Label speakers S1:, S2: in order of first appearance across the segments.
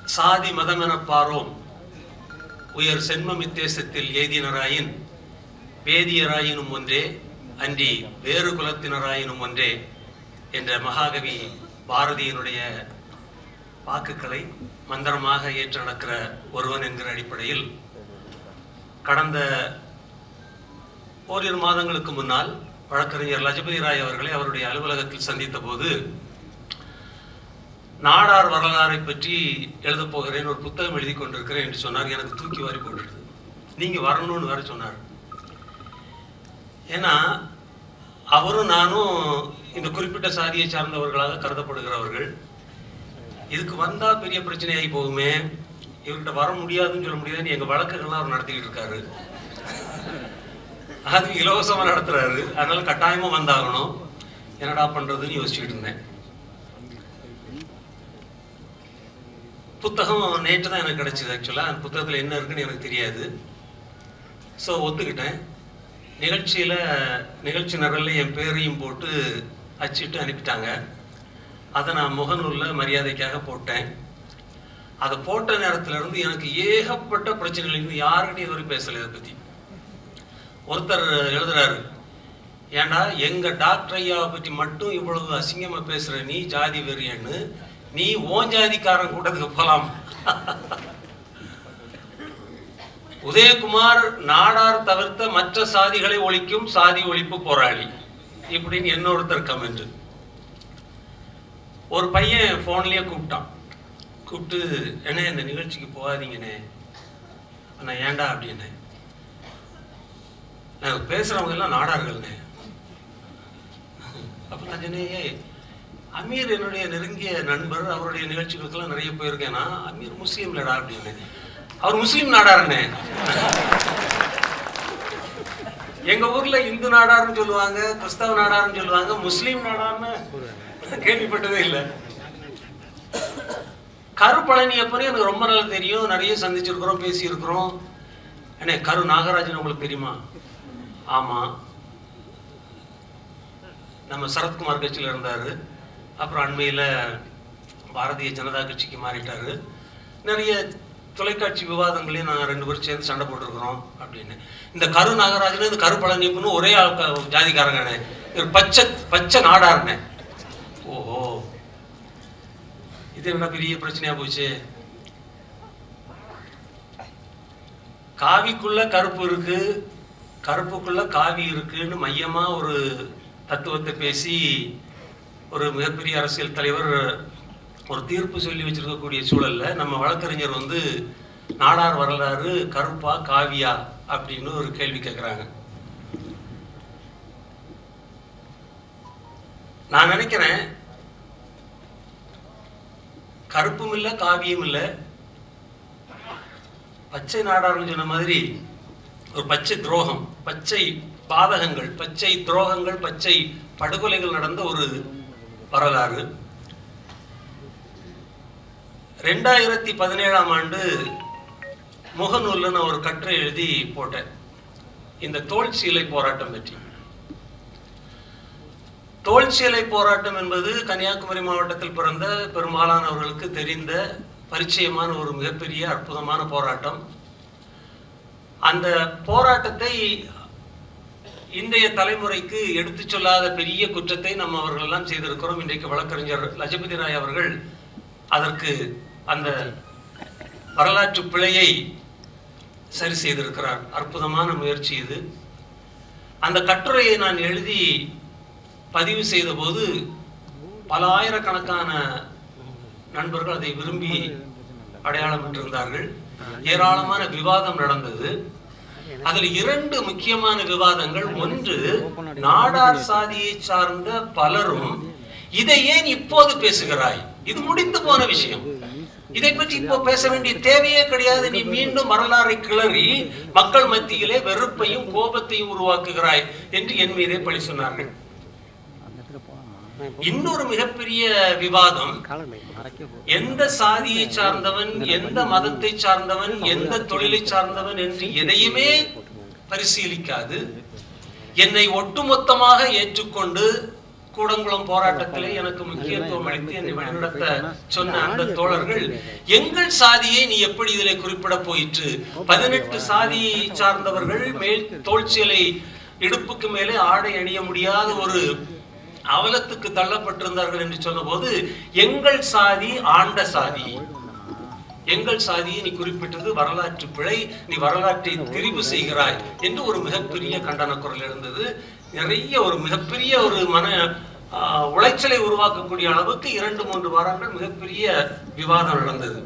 S1: சாதி மதமெனப் பாரோம் உயர் சென்மம் இத்தேசத்தில் எய்தினராயின் வேதியராயினும் ஒன்றே அன்றி வேறு குலத்தினராயினும் ஒன்றே என்ற மகாகவி பாரதியினுடைய வாக்குகளை மந்திரமாக ஏற்று நடக்கிற ஒருவன் என்கிற அடிப்படையில் கடந்த ஓரிரு மாதங்களுக்கு முன்னால் வழக்கறிஞர் லஜபதி ராய் அவர்களை அவருடைய அலுவலகத்தில் சந்தித்த போது நாடார் வரலாறை பற்றி எழுதப் போகிறேன் ஒரு புத்தகம் எழுதி கொண்டிருக்கிறேன் என்று சொன்னார் எனக்கு தூக்கி வாரி போட்டுடுது நீங்க வரணும்னு வேற சொன்னார் ஏன்னா அவரும் நானும் இந்த குறிப்பிட்ட சாதியை சார்ந்தவர்களாக கருதப்படுகிறவர்கள் இதுக்கு வந்தா பெரிய பிரச்சனையாகி போகுமே இவர்கிட்ட வர முடியாதுன்னு சொல்ல முடியாதுன்னு எங்க வழக்குகள்லாம் அவர் நடத்திக்கிட்டு இருக்காரு அது இலவசமா நடத்துறாரு அதனால கட்டாயமா வந்தாகணும் என்னடா பண்றதுன்னு யோசிச்சுட்டு இருந்தேன் புத்தகம் நேற்று தான் எனக்கு கிடைச்சது ஆக்சுவலாக அந்த புத்தகத்தில் என்ன இருக்குன்னு எனக்கு தெரியாது ஸோ ஒத்துக்கிட்டேன் நிகழ்ச்சியில் நிகழ்ச்சி நிரல்ல என் பேரையும் போட்டு அச்சிட்டு அனுப்பிட்டாங்க அதை நான் முகநூலில் மரியாதைக்காக போட்டேன் அதை போட்ட நேரத்துல இருந்து எனக்கு ஏகப்பட்ட பிரச்சனைகள் இருந்து யாருக்கிட்டையும் இதுவரை பேசலை இதை பற்றி ஒருத்தர் எழுதுறாரு ஏன்டா எங்க டாக்டர் ஐயாவை பற்றி மட்டும் இவ்வளவு அசிங்கமா பேசுற நீ ஜாதி வெறியன்னு நீ ஓன் ஜாதிக்காரன் கூட்டத்துக்கு போலாம் உதயகுமார் நாடார் தவிர்த்த மற்ற சாதிகளை ஒழிக்கும் சாதி ஒழிப்பு போராளி இப்படின்னு இன்னொருத்தர் கமெண்ட் ஒரு பையன் போன்லயே கூப்பிட்டான் கூப்பிட்டு என்ன இந்த நிகழ்ச்சிக்கு போகாதீங்கண்ணே நான் ஏன்டா அப்படின்னேன் நான் பேசுறவங்க எல்லாம் நாடார்கள்னே அப்ப நான் சொன்னேன் "ஏய், அமீர் என்னுடைய நெருங்கிய நண்பர் அவருடைய நிகழ்ச்சிகளுக்கெல்லாம் நிறைய போயிருக்கேன் நான் அமீர் முஸ்லீம் இல்லடா அப்படின்னு அவர் முஸ்லீம் நாடாருண்ணே எங்க ஊர்ல இந்து நாடார்னு சொல்லுவாங்க கிறிஸ்தவ நாடார்னு சொல்லுவாங்க முஸ்லீம் நாடார்னு கேள்விப்பட்டதே இல்லை கருப்பழனியப்பனே எனக்கு ரொம்ப நல்லா தெரியும் நிறைய சந்திச்சிருக்கிறோம் பேசியிருக்கிறோம் என்ன கரு நாகராஜன் உங்களுக்கு தெரியுமா ஆமா நம்ம சரத்குமார் கட்சியில் இருந்தாரு அப்புறம் அண்மையில் பாரதிய ஜனதா கட்சிக்கு மாறிட்டாரு நிறைய தொலைக்காட்சி விவாதங்களையும் நாங்கள் ரெண்டு பேரும் சேர்ந்து சண்டை போட்டிருக்கிறோம் அப்படின்னு இந்த கரு நாகராஜன் இந்த கரு பழனியப்பன்னு ஒரே ஆள் க- ஜாதிக்காரங்கண்ணே இவர் பச்சை பச்சை நாடாருண்ணே ஓஹோ இது என்ன பெரிய பிரச்சனையா போச்சு காவிக்குள்ள கருப்பு இருக்கு கருப்புக்குள்ள காவி இருக்குன்னு மையமா ஒரு தத்துவத்தை பேசி ஒரு மிகப்பெரிய அரசியல் தலைவர் ஒரு தீர்ப்பு சொல்லி வச்சிருக்கக்கூடிய சூழல்ல நம்ம வழக்கறிஞர் வந்து நாடார் வரலாறு கருப்பா காவியா அப்படின்னு ஒரு கேள்வி கேட்குறாங்க நான் நினைக்கிறேன் கருப்பும் இல்லை காவியும் இல்லை பச்சை நாடார்னு சொன்ன மாதிரி ஒரு பச்சை துரோகம் பச்சை பாதகங்கள் பச்சை துரோகங்கள் பச்சை படுகொலைகள் நடந்த ஒரு வரலாறு ரெண்டாயிரத்தி பதினேழாம் ஆண்டு முகநூல்ல நான் ஒரு கட்டுரை எழுதி போட்டேன் இந்த தோல் சீலை போராட்டம் பற்றி தோல் சீலை போராட்டம் என்பது கன்னியாகுமரி மாவட்டத்தில் பிறந்த பெரும்பாலானவர்களுக்கு தெரிந்த பரிச்சயமான ஒரு மிகப்பெரிய அற்புதமான போராட்டம் அந்த போராட்டத்தை இன்றைய தலைமுறைக்கு எடுத்துச் சொல்லாத பெரிய குற்றத்தை நம்ம அவர்கள் எல்லாம் செய்திருக்கிறோம் இன்றைக்கு வழக்கறிஞர் லஜபதி ராய் அவர்கள் அதற்கு அந்த வரலாற்று பிழையை சரி செய்திருக்கிறார் அற்புதமான முயற்சி இது அந்த கட்டுரையை நான் எழுதி பதிவு செய்தபோது பல ஆயிரக்கணக்கான நண்பர்கள் அதை விரும்பி அடையாளமிட்டிருந்தார்கள் ஏராளமான விவாதம் நடந்தது அதில் இரண்டு முக்கியமான விவாதங்கள் ஒன்று நாடார் சாதியை சார்ந்த பலரும் இதை ஏன் இப்போது பேசுகிறாய் இது முடிந்து போன விஷயம் இதை பற்றி இப்போ பேச வேண்டிய தேவையே கிடையாது நீ மீண்டும் வரலாறை கிளறி மக்கள் மத்தியிலே வெறுப்பையும் கோபத்தையும் உருவாக்குகிறாய் என்று என் மீதே பழி சொன்னார்கள் இன்னொரு மிகப்பெரிய விவாதம் எந்த சாதியை சார்ந்தவன் எந்த மதத்தை சார்ந்தவன் எந்த தொழிலை சார்ந்தவன் என்று எதையுமே பரிசீலிக்காது என்னை ஒட்டுமொத்தமாக ஏற்றுக்கொண்டு கூடங்குளம் போராட்டத்திலே எனக்கு முக்கியத்துவம் அளித்து என்னை வழிநடத்த சொன்ன அந்த தோழர்கள் எங்கள் சாதியை நீ எப்படி இதிலே குறிப்பிட போயிற்று பதினெட்டு சாதியை சார்ந்தவர்கள் மேல் தோல்சியலை இடுப்புக்கு மேலே ஆடை அணிய முடியாத ஒரு அவலத்துக்கு தள்ளப்பட்டிருந்தார்கள் என்று சொன்னபோது எங்கள் சாதி ஆண்ட சாதி எங்கள் சாதியை நீ குறிப்பிட்டது வரலாற்று பிழை நீ வரலாற்றை திரிவு செய்கிறாய் என்று ஒரு மிகப்பெரிய கண்டன குரல் எழுந்தது நிறைய ஒரு மிகப்பெரிய ஒரு மன ஆஹ், உளைச்சலை உருவாக்கக்கூடிய அளவுக்கு இரண்டு மூன்று வாரங்கள் மிகப்பெரிய விவாதம் நடந்தது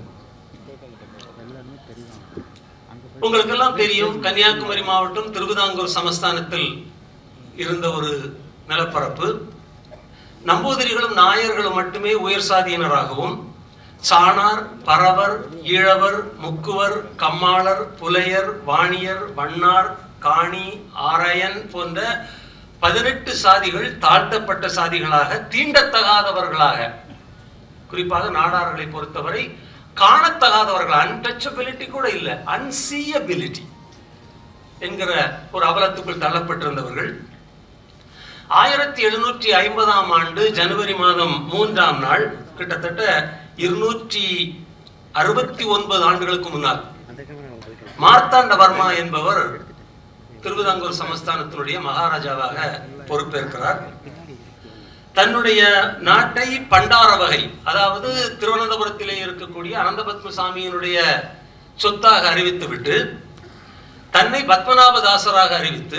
S1: உங்களுக்கெல்லாம் தெரியும் கன்னியாகுமரி மாவட்டம் திருவிதாங்கூர் சமஸ்தானத்தில் இருந்த ஒரு நிலப்பரப்பு நம்பூதிரிகளும் நாயர்களும் மட்டுமே உயர் சாதியினராகவும் சாணார் பரவர் ஈழவர் முக்குவர் கம்மாளர் புலையர் வாணியர் வண்ணார் காணி ஆரையன் போன்ற பதினெட்டு சாதிகள் தாழ்த்தப்பட்ட சாதிகளாக தீண்டத்தகாதவர்களாக குறிப்பாக நாடார்களை பொறுத்தவரை காணத்தகாதவர்கள் அன்டச்சபிலிட்டி கூட இல்லை அன்சீயபிலிட்டி என்கிற ஒரு அவலத்துக்குள் தள்ளப்பட்டிருந்தவர்கள் ஆயிரத்தி எழுநூற்றி ஐம்பதாம் ஆண்டு ஜனவரி மாதம் மூன்றாம் நாள் கிட்டத்தட்ட இருநூற்றி அறுபத்தி ஒன்பது ஆண்டுகளுக்கு முன்னால் மார்த்தாண்டவர்மா என்பவர் திருவிதாங்கூர் சமஸ்தானத்தினுடைய மகாராஜாவாக பொறுப்பேற்கிறார் தன்னுடைய நாட்டை பண்டார வகை அதாவது திருவனந்தபுரத்திலே இருக்கக்கூடிய அனந்தபத்ம சாமியினுடைய சொத்தாக அறிவித்துவிட்டு தன்னை பத்மநாபதாசராக அறிவித்து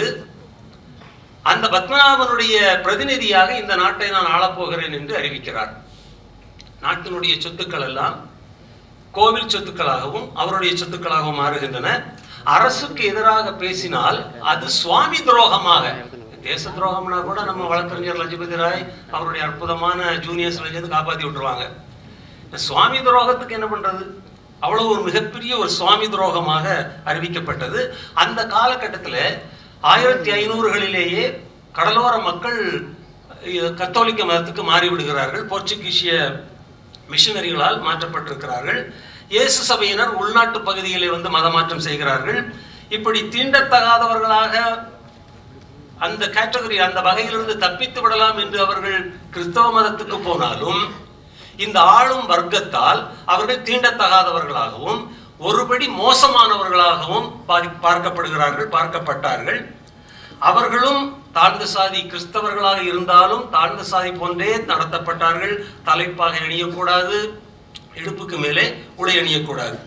S1: அந்த பத்மநாபனுடைய பிரதிநிதியாக இந்த நாட்டை நான் ஆளப்போகிறேன் என்று அறிவிக்கிறார் நாட்டினுடைய சொத்துக்கள் எல்லாம் கோவில் சொத்துக்களாகவும் அவருடைய சொத்துக்களாகவும் மாறுகின்றன அரசுக்கு எதிராக பேசினால் அது சுவாமி துரோகமாக தேச துரோகம்னா கூட நம்ம வழக்கறிஞர் லஜபதி ராய் அவருடைய அற்புதமான ஜூனியர்ஸ்ல இருந்து காப்பாத்தி விட்டுருவாங்க இந்த சுவாமி துரோகத்துக்கு என்ன பண்றது அவ்வளவு ஒரு மிகப்பெரிய ஒரு சுவாமி துரோகமாக அறிவிக்கப்பட்டது அந்த காலகட்டத்தில் ஆயிரத்தி ஐநூறுகளிலேயே கடலோர மக்கள் அஹ், கத்தோலிக்க மதத்துக்கு மாறிவிடுகிறார்கள் போர்ச்சுகீசிய மிஷனரிகளால் மாற்றப்பட்டிருக்கிறார்கள் இயேசு சபையினர் உள்நாட்டு பகுதிகளை வந்து மதமாற்றம் செய்கிறார்கள் இப்படி தீண்டத்தகாதவர்களாக அந்த கேட்டகரி அந்த வகையிலிருந்து தப்பித்து விடலாம் என்று அவர்கள் கிறிஸ்தவ மதத்துக்கு போனாலும் இந்த ஆளும் வர்க்கத்தால் அவர்கள் தீண்டத்தகாதவர்களாகவும் ஒருபடி மோசமானவர்களாகவும் பாதி பார்க்கப்படுகிறார்கள் பார்க்கப்பட்டார்கள் அவர்களும் தாழ்ந்த சாதி கிறிஸ்தவர்களாக இருந்தாலும் தாழ்ந்த சாதி போன்றே நடத்தப்பட்டார்கள் தலைப்பாக அணியக்கூடாது இடுப்புக்கு மேலே உடை அணியக்கூடாது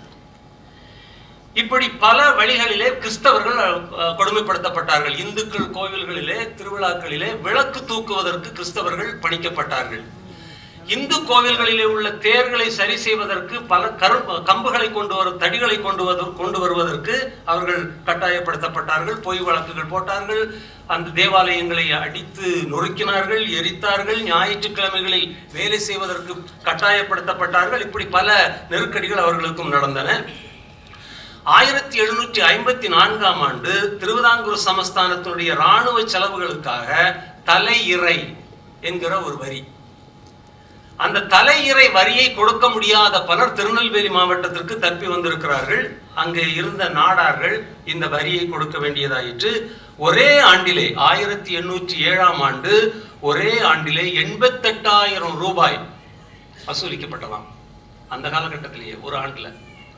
S1: இப்படி பல வழிகளிலே கிறிஸ்தவர்கள் அஹ், கொடுமைப்படுத்தப்பட்டார்கள் இந்துக்கள் கோவில்களிலே திருவிழாக்களிலே விளக்கு தூக்குவதற்கு கிறிஸ்தவர்கள் பணிக்கப்பட்டார்கள் இந்து கோவில்களிலே உள்ள தேர்களை சரி செய்வதற்கு பல கரு கம்புகளை கொண்டு வர தடிகளை கொண்டு வது கொண்டு வருவதற்கு அவர்கள் கட்டாயப்படுத்தப்பட்டார்கள் பொய் வழக்குகள் போட்டார்கள் அந்த தேவாலயங்களை அடித்து நொறுக்கினார்கள் எரித்தார்கள் ஞாயிற்றுக்கிழமைகளில் வேலை செய்வதற்கு கட்டாயப்படுத்தப்பட்டார்கள் இப்படி பல நெருக்கடிகள் அவர்களுக்கும் நடந்தன ஆயிரத்தி எழுநூற்றி ஐம்பத்தி நான்காம் ஆண்டு திருவிதாங்கூர் சமஸ்தானத்தினுடைய இராணுவ செலவுகளுக்காக தலையிறை என்கிற ஒரு வரி அந்த தலையிறை வரியை கொடுக்க முடியாத பலர் திருநெல்வேலி மாவட்டத்திற்கு தப்பி வந்திருக்கிறார்கள் அங்கே இருந்த நாடார்கள் இந்த வரியை கொடுக்க வேண்டியதாயிற்று ஒரே ஆண்டிலே ஆயிரத்தி எண்ணூற்றி ஏழாம் ஆண்டு ஒரே ஆண்டிலே எண்பத்தெட்டாயிரம் ரூபாய் வசூலிக்கப்பட்டதாம் அந்த காலகட்டத்திலேயே ஒரு ஆண்டுல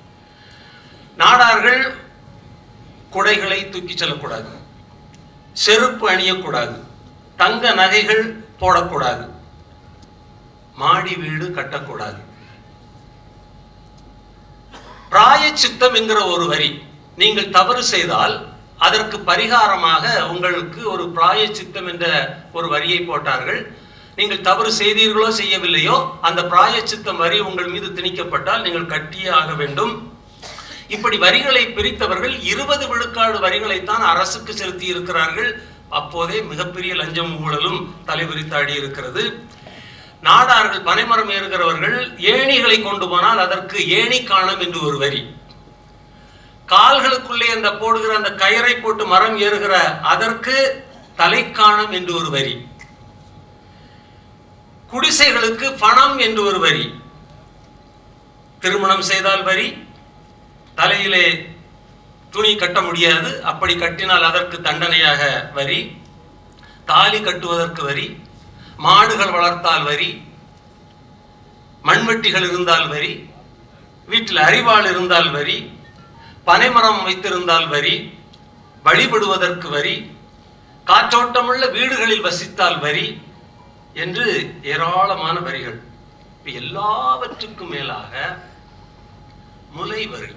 S1: நாடார்கள் குடைகளை தூக்கி செல்லக்கூடாது செருப்பு அணியக்கூடாது தங்க நகைகள் போடக்கூடாது மாடி வீடு கட்டக்கூடாது பிராயச்சித்தம் என்கிற ஒரு வரி நீங்கள் தவறு செய்தால் அதற்கு பரிகாரமாக உங்களுக்கு ஒரு பிராயச்சித்தம் என்ற ஒரு வரியை போட்டார்கள் நீங்கள் தவறு செய்தீர்களோ செய்யவில்லையோ அந்த பிராயச்சித்தம் வரி உங்கள் மீது திணிக்கப்பட்டால் நீங்கள் கட்டியே ஆக வேண்டும் இப்படி வரிகளை பிரித்தவர்கள் இருபது விழுக்காடு வரிகளைத்தான் அரசுக்கு செலுத்தி இருக்கிறார்கள் அப்போதே மிகப்பெரிய லஞ்சம் ஊழலும் தலைவிரித்தாடி இருக்கிறது நாடார்கள் பனைமரம் ஏறுகிறவர்கள் ஏணிகளை கொண்டு போனால் அதற்கு ஏணி காணம் என்று ஒரு வரி கால்களுக்குள்ளே அந்த போடுகிற அந்த கயரை போட்டு மரம் ஏறுகிற அதற்கு தலைக்காணம் என்று ஒரு வரி குடிசைகளுக்கு பணம் என்று ஒரு வரி திருமணம் செய்தால் வரி தலையிலே துணி கட்ட முடியாது அப்படி கட்டினால் அதற்கு தண்டனையாக வரி தாலி கட்டுவதற்கு வரி மாடுகள் வளர்த்தால் வரி மண்வெட்டிகள் இருந்தால் வரி வீட்டில் அரிவாள் இருந்தால் வரி பனைமரம் வைத்திருந்தால் வரி வழிபடுவதற்கு வரி காற்றோட்டமுள்ள வீடுகளில் வசித்தால் வரி என்று ஏராளமான வரிகள் இப்ப எல்லாவற்றுக்கும் மேலாக முலை வரி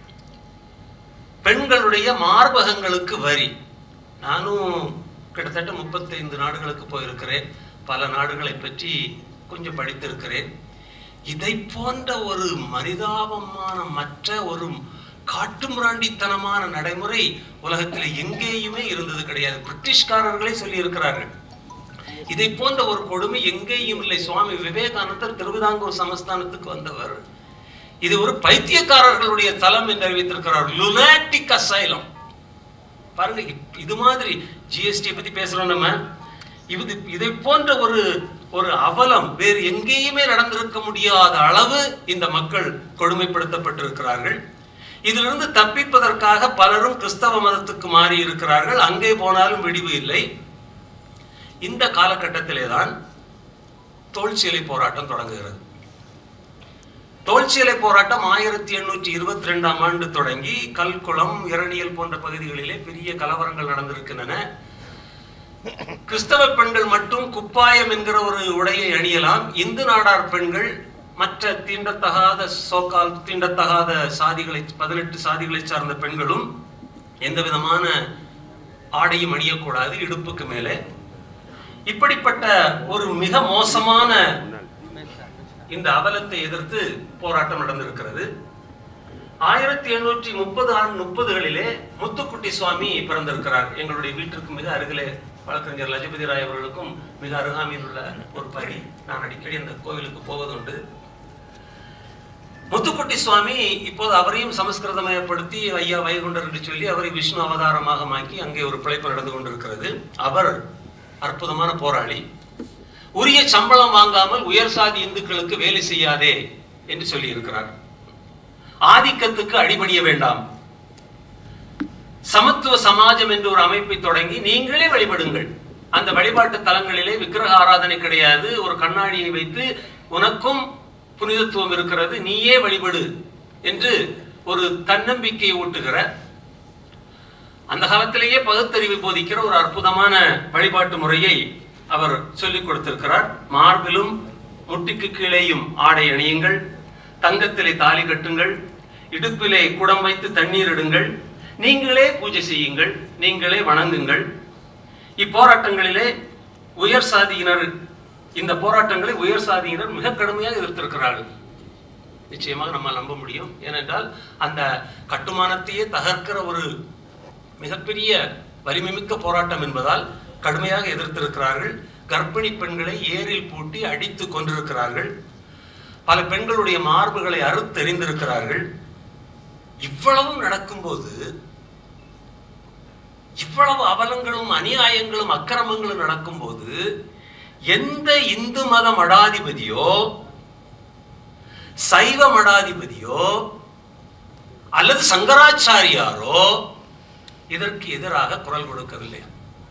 S1: பெண்களுடைய மார்பகங்களுக்கு வரி நானும் கிட்டத்தட்ட முப்பத்தைந்து நாடுகளுக்கு போயிருக்கிறேன் பல நாடுகளை பற்றி கொஞ்சம் படித்திருக்கிறேன் இதை போன்ற ஒரு மனிதாபமான மற்ற ஒரு காட்டுமிராண்டித்தனமான நடைமுறை உலகத்தில் எங்கேயுமே இருந்தது கிடையாது பிரிட்டிஷ்காரர்களே சொல்லி இருக்கிறார்கள் இதை போன்ற ஒரு கொடுமை எங்கேயும் இல்லை சுவாமி விவேகானந்தர் திருவிதாங்கூர் சமஸ்தானத்துக்கு வந்தவர் இது ஒரு பைத்தியக்காரர்களுடைய தலம் என்று அறிவித்திருக்கிறார் லுனாட்டிக் அசைலம் பாருங்க இப்- இது மாதிரி ஜிஎஸ்டி பத்தி பேசுறோம் நம்ம இது இதை போன்ற ஒரு ஒரு அவலம் வேறு எங்கேயுமே நடந்திருக்க முடியாத அளவு இந்த மக்கள் கொடுமைப்படுத்தப்பட்டிருக்கிறார்கள் இதிலிருந்து தப்பிப்பதற்காக பலரும் கிறிஸ்தவ மதத்துக்கு மாறி இருக்கிறார்கள் அங்கே போனாலும் விடிவு இல்லை இந்த காலகட்டத்திலே தான் தோல்சியலை போராட்டம் தொடங்குகிறது தோல்சியலை போராட்டம் ஆயிரத்தி எண்ணூற்றி இருபத்தி ரெண்டாம் ஆண்டு தொடங்கி கல்குளம் இரணியல் போன்ற பகுதிகளிலே பெரிய கலவரங்கள் நடந்திருக்கின்றன கிறிஸ்தவ பெண்கள் மட்டும் குப்பாயம் என்கிற ஒரு உடையை அணியலாம் இந்து நாடார் பெண்கள் மற்ற தீண்டத்தகாத சோக்கால் தீண்டத்தகாத சாதிகளை பதினெட்டு சாதிகளை சார்ந்த பெண்களும் எந்த விதமான ஆடையும் அணியக்கூடாது இடுப்புக்கு மேலே இப்படிப்பட்ட ஒரு மிக மோசமான இந்த அவலத்தை எதிர்த்து போராட்டம் நடந்திருக்கிறது ஆயிரத்தி எண்ணூற்றி முப்பது முப்பதுகளிலே முத்துக்குட்டி சுவாமி பிறந்திருக்கிறார் எங்களுடைய வீட்டிற்கு மிக அருகிலே வழக்கறிஞர் லஜபதி ராய் அவர்களுக்கும் மிக அருகாமையில் உள்ள ஒரு படி நான் அடிக்கடி அந்த கோவிலுக்கு போவதுண்டு முத்துக்குட்டி சுவாமி இப்போது அவரையும் சமஸ்கிருதமயப்படுத்தி ஐயா வைகுண்டர் என்று சொல்லி அவரை விஷ்ணு அவதாரமாக மாக்கி அங்கே ஒரு பிழைப்பு நடந்து கொண்டிருக்கிறது அவர் அற்புதமான போராளி உரிய சம்பளம் வாங்காமல் உயர் சாதி இந்துக்களுக்கு வேலை செய்யாதே என்று சொல்லி இருக்கிறார் ஆதிக்கத்துக்கு அடிபணிய வேண்டாம் சமத்துவ சமாஜம் என்று ஒரு அமைப்பை தொடங்கி நீங்களே வழிபடுங்கள் அந்த வழிபாட்டு தலங்களிலே விக்கிரக ஆராதனை கிடையாது ஒரு கண்ணாடியை வைத்து உனக்கும் புனிதத்துவம் இருக்கிறது நீயே வழிபடு என்று ஒரு தன்னம்பிக்கையை ஊட்டுகிற அந்த காலத்திலேயே பகுத்தறிவு போதிக்கிற ஒரு அற்புதமான வழிபாட்டு முறையை அவர் சொல்லிக் கொடுத்திருக்கிறார் மார்பிலும் முட்டிக்கு கீழேயும் ஆடை அணியுங்கள் தங்கத்திலே தாலி கட்டுங்கள் இடுப்பிலே குடம் வைத்து தண்ணீர் இடுங்கள் நீங்களே பூஜை செய்யுங்கள் நீங்களே வணங்குங்கள் இப்போராட்டங்களிலே உயர் சாதியினர் இந்த போராட்டங்களை உயர் சாதியினர் மிக கடுமையாக எதிர்த்திருக்கிறார்கள் நிச்சயமாக நம்ம நம்ப முடியும் ஏனென்றால் அந்த கட்டுமானத்தையே தகர்க்கிற ஒரு மிகப்பெரிய வலிமைமிக்க போராட்டம் என்பதால் கடுமையாக எதிர்த்திருக்கிறார்கள் கர்ப்பிணி பெண்களை ஏரில் பூட்டி அடித்து கொண்டிருக்கிறார்கள் பல பெண்களுடைய மார்புகளை அறுத்தெறிந்திருக்கிறார்கள் இவ்வளவும் நடக்கும்போது இவ்வளவு அவலங்களும் அநியாயங்களும் அக்கிரமங்களும் நடக்கும்போது எந்த இந்து மத மடாதிபதியோ சைவ மடாதிபதியோ அல்லது சங்கராச்சாரியாரோ இதற்கு எதிராக குரல் கொடுக்கவில்லை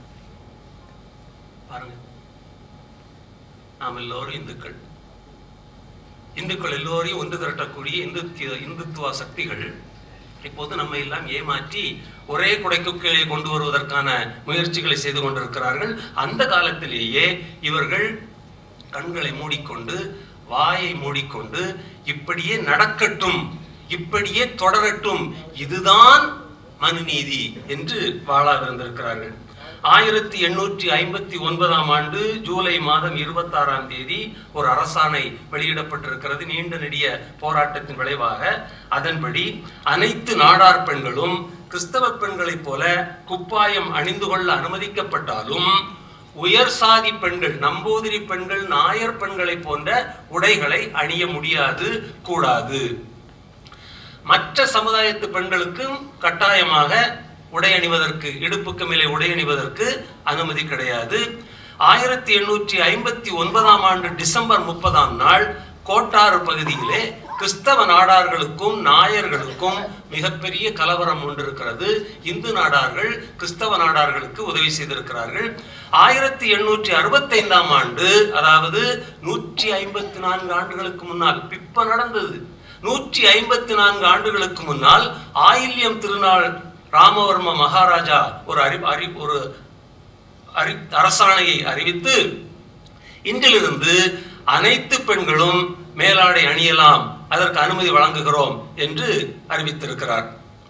S1: பாருங்க நாம் எல்லோரும் இந்துக்கள் இந்துக்கள் எல்லோரையும் ஒன்று திரட்டக்கூடிய இந்து இந்துத்துவ சக்திகள் இப்போது நம்ம எல்லாம் ஏமாற்றி ஒரே குடைக்கு கீழே கொண்டு வருவதற்கான முயற்சிகளை செய்து கொண்டிருக்கிறார்கள் அந்த காலத்திலேயே இவர்கள் கண்களை மூடிக்கொண்டு வாயை மூடிக்கொண்டு இப்படியே நடக்கட்டும் இப்படியே தொடரட்டும் இதுதான் மனுநீதி என்று வாழாவிருந்திருக்கிறார்கள் ஆயிரத்தி எண்ணூற்றி ஐம்பத்தி ஒன்பதாம் ஆண்டு ஜூலை மாதம் இருபத்தாறாம் தேதி ஒரு அரசாணை வெளியிடப்பட்டிருக்கிறது நீண்ட நெடிய போராட்டத்தின் விளைவாக அதன்படி அனைத்து நாடார் பெண்களும் கிறிஸ்தவ பெண்களைப் போல குப்பாயம் அணிந்து கொள்ள அனுமதிக்கப்பட்டாலும் உயர் சாதி பெண்கள் நம்பூதிரி பெண்கள் நாயர் பெண்களை போன்ற உடைகளை அணிய முடியாது கூடாது மற்ற சமுதாயத்து பெண்களுக்கும் கட்டாயமாக உடை அணிவதற்கு இடுப்புக்கு மேலே உடை அணிவதற்கு அனுமதி கிடையாது ஆயிரத்தி எண்ணூற்றி ஐம்பத்தி ஒன்பதாம் ஆண்டு டிசம்பர் முப்பதாம் நாள் கோட்டாறு பகுதியிலே கிறிஸ்தவ நாடார்களுக்கும் நாயர்களுக்கும் மிகப்பெரிய கலவரம் கொண்டிருக்கிறது இந்து நாடார்கள் கிறிஸ்தவ நாடார்களுக்கு உதவி செய்திருக்கிறார்கள் ஆயிரத்தி எண்ணூற்றி அறுபத்தைந்தாம் ஆண்டு அதாவது நூற்றி ஐம்பத்தி நான்கு ஆண்டுகளுக்கு முன்னால் இப்ப நடந்தது நூற்றி ஐம்பத்தி நான்கு ஆண்டுகளுக்கு முன்னால் ஆயில்யம் திருநாள் ராமவர்ம மகாராஜா ஒரு அறி அறி ஒரு அறி அரசாணையை அறிவித்து இன்றிலிருந்து அனைத்து பெண்களும் மேலாடை அணியலாம் அதற்கு அனுமதி வழங்குகிறோம் என்று அறிவித்திருக்கிறார்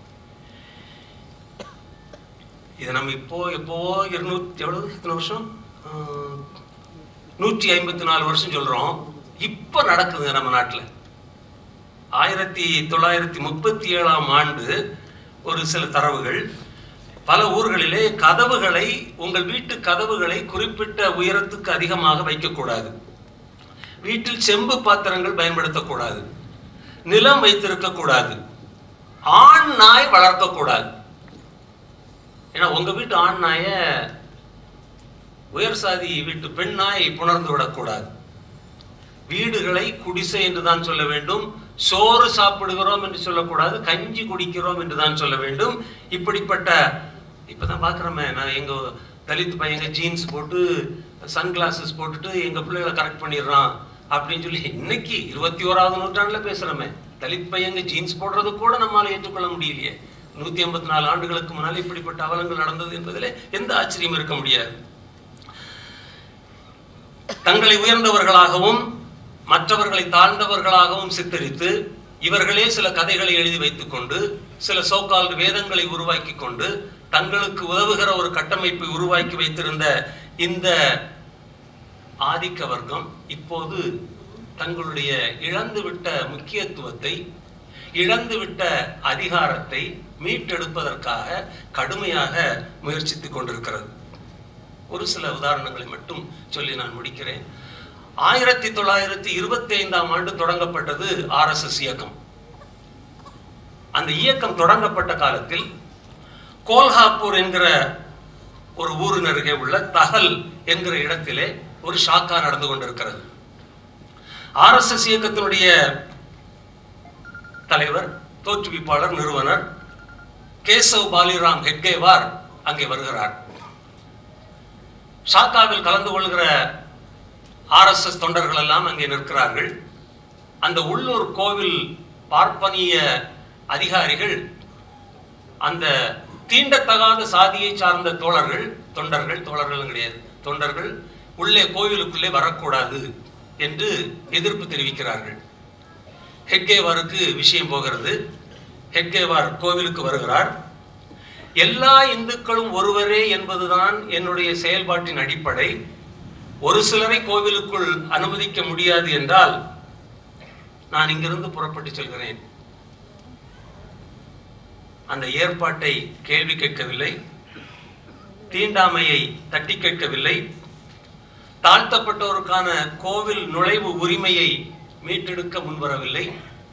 S1: இதை நம்ம இப்போ எப்போ இருநூத்தி எவ்வளவு எத்தனை வருஷம் ஆஹ், நூற்றி ஐம்பத்தி நாலு வருஷம் சொல்றோம் இப்ப நடக்குதுங்க நம்ம நாட்டுல ஆயிரத்தி தொள்ளாயிரத்தி முப்பத்தி ஏழாம் ஆண்டு ஒரு சில தரவுகள் பல ஊர்களிலே கதவுகளை உங்கள் வீட்டு கதவுகளை குறிப்பிட்ட உயரத்துக்கு அதிகமாக வைக்கக்கூடாது வீட்டில் செம்பு பாத்திரங்கள் பயன்படுத்தக்கூடாது நிலம் வைத்திருக்க கூடாது ஆண் நாய் வளர்க்கக்கூடாது ஏன்னா உங்க வீட்டு ஆண் நாய உயர் சாதி வீட்டு பெண் நாய் புணர்ந்து விடக்கூடாது வீடுகளை குடிசை என்று தான் சொல்ல வேண்டும் சோறு சாப்பிடுகிறோம் என்று சொல்லக்கூடாது கஞ்சி குடிக்கிறோம் என்று தான் சொல்ல வேண்டும் இப்படிப்பட்ட இப்பதான் பாக்குறோமே நான் எங்க தலித் பையங்க ஜீன்ஸ் போட்டு சன் கிளாஸஸ் போட்டுட்டு எங்க பிள்ளைகளை கரெக்ட் பண்ணிடுறான் அப்படின்னு சொல்லி இன்னைக்கு இருபத்தி ஓராவது நூற்றாண்டுல பேசுறோமே தலித் பையங்க ஜீன்ஸ் போடுறது கூட நம்மால ஏற்றுக்கொள்ள முடியலையே நூத்தி ஐம்பத்தி நாலு ஆண்டுகளுக்கு முன்னால் இப்படிப்பட்ட அவலங்கள் நடந்தது என்பதிலே எந்த ஆச்சரியம் இருக்க முடியாது தங்களை உயர்ந்தவர்களாகவும் மற்றவர்களை தாழ்ந்தவர்களாகவும் சித்தரித்து இவர்களே சில கதைகளை எழுதி வைத்துக்கொண்டு சில சோக்கால் வேதங்களை உருவாக்கி கொண்டு தங்களுக்கு உதவுகிற ஒரு கட்டமைப்பை உருவாக்கி வைத்திருந்த இந்த ஆதிக்க வர்க்கம் இப்போது தங்களுடைய இழந்துவிட்ட முக்கியத்துவத்தை இழந்துவிட்ட அதிகாரத்தை மீட்டெடுப்பதற்காக கடுமையாக முயற்சித்துக் கொண்டிருக்கிறது ஒரு சில உதாரணங்களை மட்டும் சொல்லி நான் முடிக்கிறேன் ஆயிரத்தி தொள்ளாயிரத்தி இருபத்தி ஐந்தாம் ஆண்டு தொடங்கப்பட்டது ஆர்எஸ்எஸ் இயக்கம் அந்த இயக்கம் தொடங்கப்பட்ட காலத்தில் கோல்ஹாப்பூர் என்கிற ஒரு ஊரின் அருகே உள்ள தகல் என்கிற இடத்திலே ஒரு ஷாக்கா நடந்து கொண்டிருக்கிறது ஆர்எஸ்எஸ் இயக்கத்தினுடைய தலைவர் தோற்றுவிப்பாளர் நிறுவனர் கேசவ் பாலிராம் ஹெட்கேவார் அங்கே வருகிறார் ஷாக்காவில் கலந்து கொள்கிற ஆர்எஸ்எஸ் தொண்டர்கள் எல்லாம் அங்கே நிற்கிறார்கள் அந்த உள்ளூர் கோவில் பார்ப்பனிய அதிகாரிகள் அந்த தீண்டத்தகாத சாதியை சார்ந்த தோழர்கள் தொண்டர்கள் தோழர்கள் கிடையாது தொண்டர்கள் உள்ளே கோவிலுக்குள்ளே வரக்கூடாது என்று எதிர்ப்பு தெரிவிக்கிறார்கள் ஹெட்கேவாருக்கு விஷயம் போகிறது ஹெட்கேவார் கோவிலுக்கு வருகிறார் எல்லா இந்துக்களும் ஒருவரே என்பதுதான் என்னுடைய செயல்பாட்டின் அடிப்படை ஒரு சிலரை கோவிலுக்குள் அனுமதிக்க முடியாது என்றால் நான் இங்கிருந்து புறப்பட்டு செல்கிறேன் அந்த ஏற்பாட்டை கேள்வி கேட்கவில்லை தீண்டாமையை தட்டி கேட்கவில்லை தாழ்த்தப்பட்டோருக்கான கோவில் நுழைவு உரிமையை மீட்டெடுக்க முன்வரவில்லை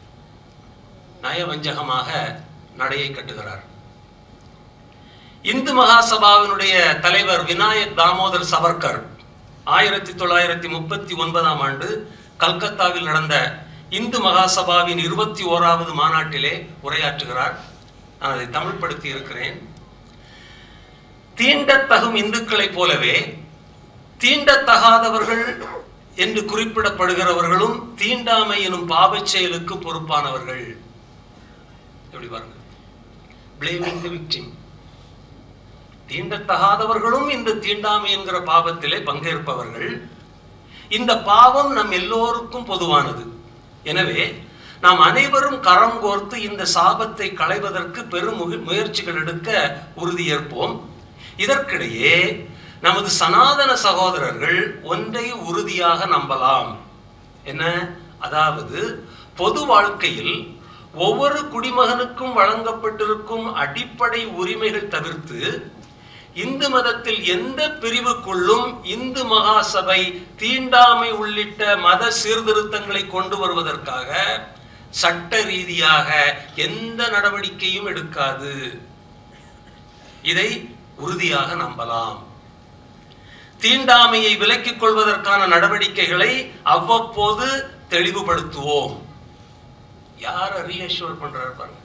S1: நயவஞ்சகமாக நடையை கட்டுகிறார் இந்து மகாசபாவினுடைய தலைவர் விநாயக் தாமோதர் சவர்கர் ஆயிரத்தி தொள்ளாயிரத்தி முப்பத்தி ஒன்பதாம் ஆண்டு கல்கத்தாவில் நடந்த இந்து மகாசபாவின் இருபத்தி ஓராவது மாநாட்டிலே உரையாற்றுகிறார் நான் அதை தமிழ்படுத்தி இருக்கிறேன் தீண்டத்தகும் இந்துக்களைப் போலவே தீண்டத்தகாதவர்கள் என்று குறிப்பிடப்படுகிறவர்களும் தீண்டாமை எனும் பாவச் செயலுக்கு பொறுப்பானவர்கள் எப்படி பாருங்க பிளேமிங் தி விக்டிம் தீண்டத்தகாதவர்களும் இந்த தீண்டாமை என்கிற பாவத்திலே பங்கேற்பவர்கள் இந்த பாவம் நம் எல்லோருக்கும் பொதுவானது எனவே நாம் அனைவரும் கரம் கோர்த்து இந்த சாபத்தை களைவதற்கு பெரும் முக- முயற்சிகள் எடுக்க உறுதியேற்போம் இதற்கிடையே நமது சனாதன சகோதரர்கள் ஒன்றை உறுதியாக நம்பலாம் என்ன அதாவது பொது வாழ்க்கையில் ஒவ்வொரு குடிமகனுக்கும் வழங்கப்பட்டிருக்கும் அடிப்படை உரிமைகள் தவிர்த்து இந்து மதத்தில் எந்த பிரிவுக்குள்ளும் இந்து மகாசபை தீண்டாமை உள்ளிட்ட மத சீர்திருத்தங்களை கொண்டு வருவதற்காக சட்ட ரீதியாக எந்த நடவடிக்கையும் எடுக்காது இதை உறுதியாக நம்பலாம் தீண்டாமையை விலக்கிக் கொள்வதற்கான நடவடிக்கைகளை அவ்வப்போது தெளிவுபடுத்துவோம் யாரை ரீஅஷ்யூர் பண்றாரு பாருங்க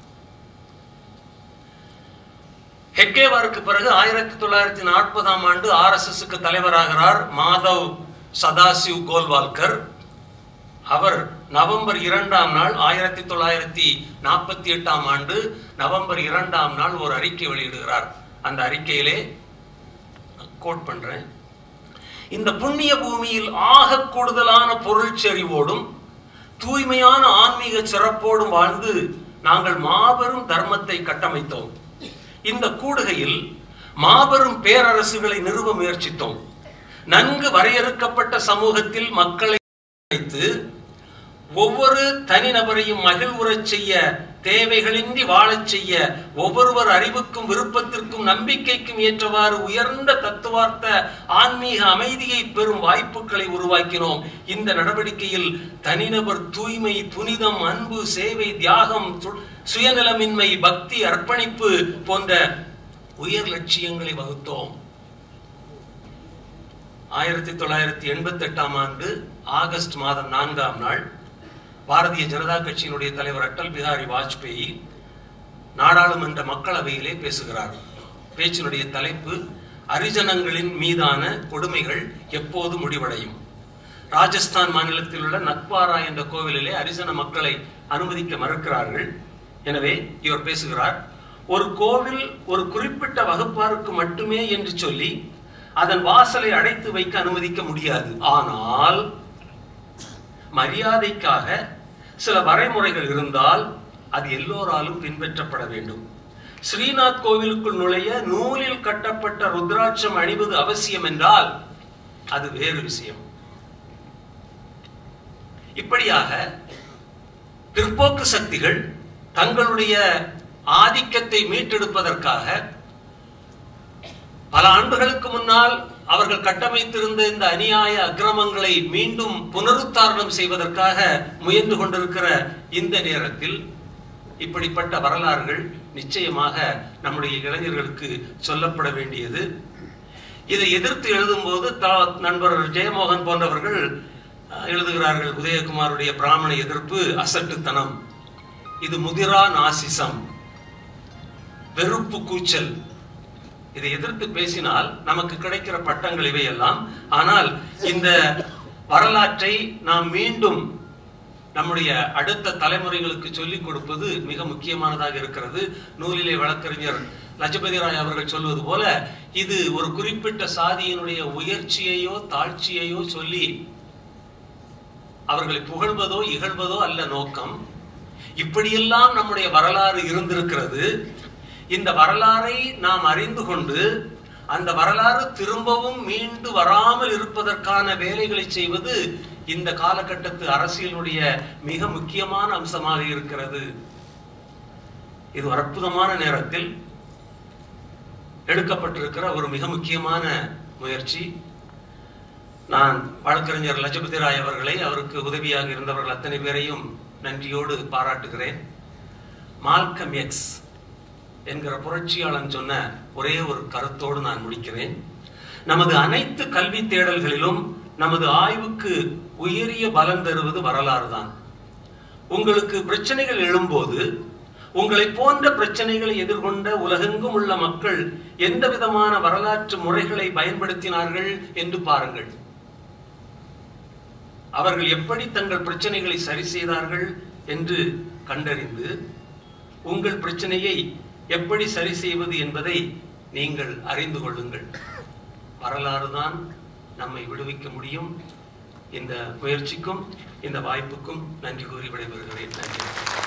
S1: ஹெட்கேவாருக்கு பிறகு ஆயிரத்தி தொள்ளாயிரத்தி நாற்பதாம் ஆண்டு ஆர்எஸ்எஸ்க்கு தலைவராகிறார் மாதவ் சதாசிவ் கோல்வால்கர் அவர் நவம்பர் இரண்டாம் நாள் ஆயிரத்தி தொள்ளாயிரத்தி நாற்பத்தி எட்டாம் ஆண்டு நவம்பர் இரண்டாம் நாள் ஒரு அறிக்கை வெளியிடுகிறார் அந்த அறிக்கையிலே கோட் பண்றேன் இந்த புண்ணிய பூமியில் ஆக கூடுதலான பொருள் செறிவோடும் தூய்மையான ஆன்மீக சிறப்போடும் வாழ்ந்து நாங்கள் மாபெரும் தர்மத்தை கட்டமைத்தோம் இந்த கூடுகையில் மாபெரும் பேரரசுகளை நிறுவ முயற்சித்தோம் நன்கு வரையறுக்கப்பட்ட சமூகத்தில் மக்களை வைத்து ஒவ்வொரு தனிநபரையும் மகிழ்வுறச் செய்ய தேவைகளின்றி வாழச் செய்ய ஒவ்வொருவர் அறிவுக்கும் விருப்பத்திற்கும் நம்பிக்கைக்கும் ஏற்றவாறு உயர்ந்த தத்துவார்த்த ஆன்மீக அமைதியை பெறும் வாய்ப்புகளை உருவாக்கினோம் இந்த நடவடிக்கையில் தனிநபர் தூய்மை புனிதம் அன்பு சேவை தியாகம் சு- சுயநலமின்மை பக்தி அர்ப்பணிப்பு போன்ற உயர் லட்சியங்களை வகுத்தோம் ஆயிரத்தி தொள்ளாயிரத்தி எண்பத்தி எட்டாம் ஆண்டு ஆகஸ்ட் மாதம் நான்காம் நாள் பாரதிய ஜனதா கட்சியினுடைய தலைவர் அடல் பிகாரி வாஜ்பேயி நாடாளுமன்ற மக்களவையிலே பேசுகிறார் பேச்சினுடைய தலைப்பு அரிஜனங்களின் மீதான கொடுமைகள் எப்போது முடிவடையும் ராஜஸ்தான் மாநிலத்தில் உள்ள நக்வாரா என்ற கோவிலிலே அரிஜன மக்களை அனுமதிக்க மறுக்கிறார்கள் எனவே இவர் பேசுகிறார் ஒரு கோவில் ஒரு குறிப்பிட்ட வகுப்பாருக்கு மட்டுமே என்று சொல்லி அதன் வாசலை அடைத்து வைக்க அனுமதிக்க முடியாது ஆனால் மரியாதைக்காக சில வரைமுறைகள் இருந்தால் அது எல்லோராலும் பின்பற்றப்பட வேண்டும் ஸ்ரீநாத் கோவிலுக்குள் நுழைய நூலில் கட்டப்பட்ட ருத்ராட்சம் அணிவது அவசியம் என்றால் அது வேறு விஷயம் இப்படியாக பிற்போக்கு சக்திகள் தங்களுடைய ஆதிக்கத்தை மீட்டெடுப்பதற்காக பல ஆண்டுகளுக்கு முன்னால் அவர்கள் கட்டமைத்திருந்த இந்த அநியாய அக்கிரமங்களை மீண்டும் புனருத்தாரணம் செய்வதற்காக முயன்று கொண்டிருக்கிற இந்த நேரத்தில் இப்படிப்பட்ட வரலாறுகள் நிச்சயமாக நம்முடைய இளைஞர்களுக்கு சொல்லப்பட வேண்டியது இதை எதிர்த்து எழுதும்போது தா- நண்பர் ஜெயமோகன் போன்றவர்கள் அஹ், எழுதுகிறார்கள் உதயகுமாருடைய பிராமண எதிர்ப்பு அசட்டுத்தனம் இது முதிரா நாசிசம் வெறுப்பு கூச்சல் இதை எதிர்த்து பேசினால் நமக்கு கிடைக்கிற பட்டங்கள் இவையெல்லாம் ஆனால் இந்த வரலாற்றை நாம் மீண்டும் நம்முடைய அடுத்த தலைமுறைகளுக்கு சொல்லிக் கொடுப்பது மிக முக்கியமானதாக இருக்கிறது நூலிலே வழக்கறிஞர் லஜபதி ராய் அவர்கள் சொல்வது போல இது ஒரு குறிப்பிட்ட சாதியினுடைய உயர்ச்சியையோ தாழ்ச்சியையோ சொல்லி அவர்களை புகழ்வதோ இகழ்வதோ அல்ல நோக்கம் இப்படியெல்லாம் நம்முடைய வரலாறு இருந்திருக்கிறது இந்த வரலாறை நாம் அறிந்து கொண்டு அந்த வரலாறு திரும்பவும் மீண்டு வராமல் இருப்பதற்கான வேலைகளை செய்வது இந்த காலகட்டத்து அரசியலுடைய மிக முக்கியமான அம்சமாக இருக்கிறது இது ஒரு அற்புதமான நேரத்தில் எடுக்கப்பட்டிருக்கிற ஒரு மிக முக்கியமான முயற்சி நான் வழக்கறிஞர் லஜபதி ராய் அவர்களை அவருக்கு உதவியாக இருந்தவர்கள் அத்தனை பேரையும் நன்றியோடு பாராட்டுகிறேன் மால்கம் எக்ஸ் என்கிற புரட்சியாளன் சொன்ன ஒரே ஒரு கருத்தோடு நான் முடிக்கிறேன் நமது அனைத்து கல்வி தேடல்களிலும் நமது ஆய்வுக்கு உயரிய பலன் தருவது வரலாறு தான் உங்களுக்கு பிரச்சனைகள் எழும்போது உங்களை போன்ற பிரச்சனைகளை எதிர்கொண்ட உலகெங்கும் உள்ள மக்கள் எந்த விதமான வரலாற்று முறைகளை பயன்படுத்தினார்கள் என்று பாருங்கள் அவர்கள் எப்படி தங்கள் பிரச்சனைகளை சரி செய்தார்கள் என்று கண்டறிந்து உங்கள் பிரச்சனையை எப்படி சரி செய்வது என்பதை நீங்கள் அறிந்து கொள்ளுங்கள் வரலாறு தான் நம்மை விடுவிக்க முடியும் இந்த முயற்சிக்கும் இந்த வாய்ப்புக்கும் நன்றி கூறி விடைபெறுகிறேன் நன்றி